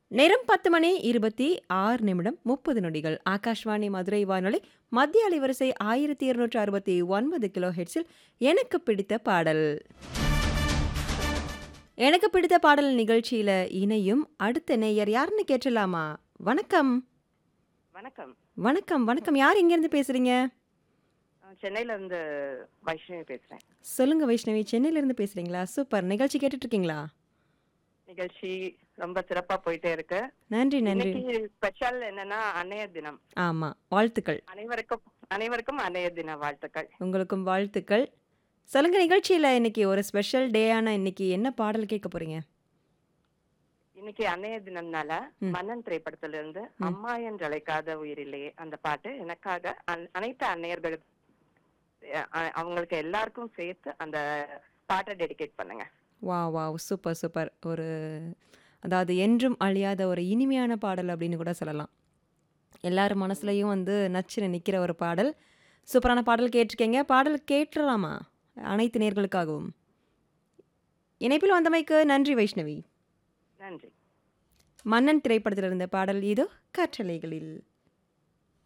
நேரம் பத்து மணி இருபத்தி ஆறு நிமிடம் முப்பது நொடிகள் ஆகாஷ்வாணி மதுரை வானொலி மத்திய அலைவரிசை ஆயிரத்தி இருநூற்று அறுபத்தி ஒன்பது கிலோ ஹெட்ஸில் எனக்கு பிடித்த பாடல் எனக்கு பிடித்த பாடல் நிகழ்ச்சியில இணையும் அடுத்த நேயர் யாருன்னு கேட்டலாமா வணக்கம் வணக்கம் வணக்கம் வணக்கம் யார் இங்கேருந்து பேசுறீங்க அஹ் சென்னையில இருந்து வைஷ்ணவி பேசுறேன் சொல்லுங்க வைஷ்ணவி சென்னையில இருந்து பேசுறீங்களா சூப்பர் நிகழ்ச்சி கேட்டுட்டு இருக்கீங்களா நிகழ்ச்சி ரொம்ப சிறப்பா போயிட்டே இருக்கு நன்றி நன்றி இன்னைக்கு ஸ்பெஷல் என்னன்னா அன்னையர் தினம் ஆமா வாழ்த்துக்கள் அனைவருக்கும் அனைவருக்கும் அன்னையர் தின வாழ்த்துக்கள் உங்களுக்கும் வாழ்த்துக்கள் சொல்லுங்க நிகழ்ச்சியில இன்னைக்கு ஒரு ஸ்பெஷல் டேயான இன்னைக்கு என்ன பாடல் கேட்க போறீங்க இன்னைக்கு அன்னையர் தினம்னால ம். மன்னன் திரைப்படத்துல இருந்து அம்மா என்று அழைக்காத உயிரில்லையே அந்த பாட்டு எனக்காக அன்- அனைத்து அன்னையர்கள் அஹ் அ- அவங்களுக்கு எல்லாருக்கும் சேர்த்து அந்த பாட்டை டெடிகேட் பண்ணுங்க வா வா சூப்பர் சூப்பர் ஒரு அதாவது என்றும் அழியாத ஒரு இனிமையான பாடல் அப்படின்னு கூட சொல்லலாம் எல்லார் மனசுலையும் வந்து நச்சுன்னு நிற்கிற ஒரு பாடல் சூப்பரான பாடல் கேட்டிருக்கீங்க பாடல் கேட்டுடலாமா அனைத்து நேர்களுக்காகவும் இணைப்பில் வந்தமைக்கு நன்றி வைஷ்ணவி நன்றி மன்னன் திரைப்படத்தில் இருந்த பாடல் இதோ காற்றலைகளில்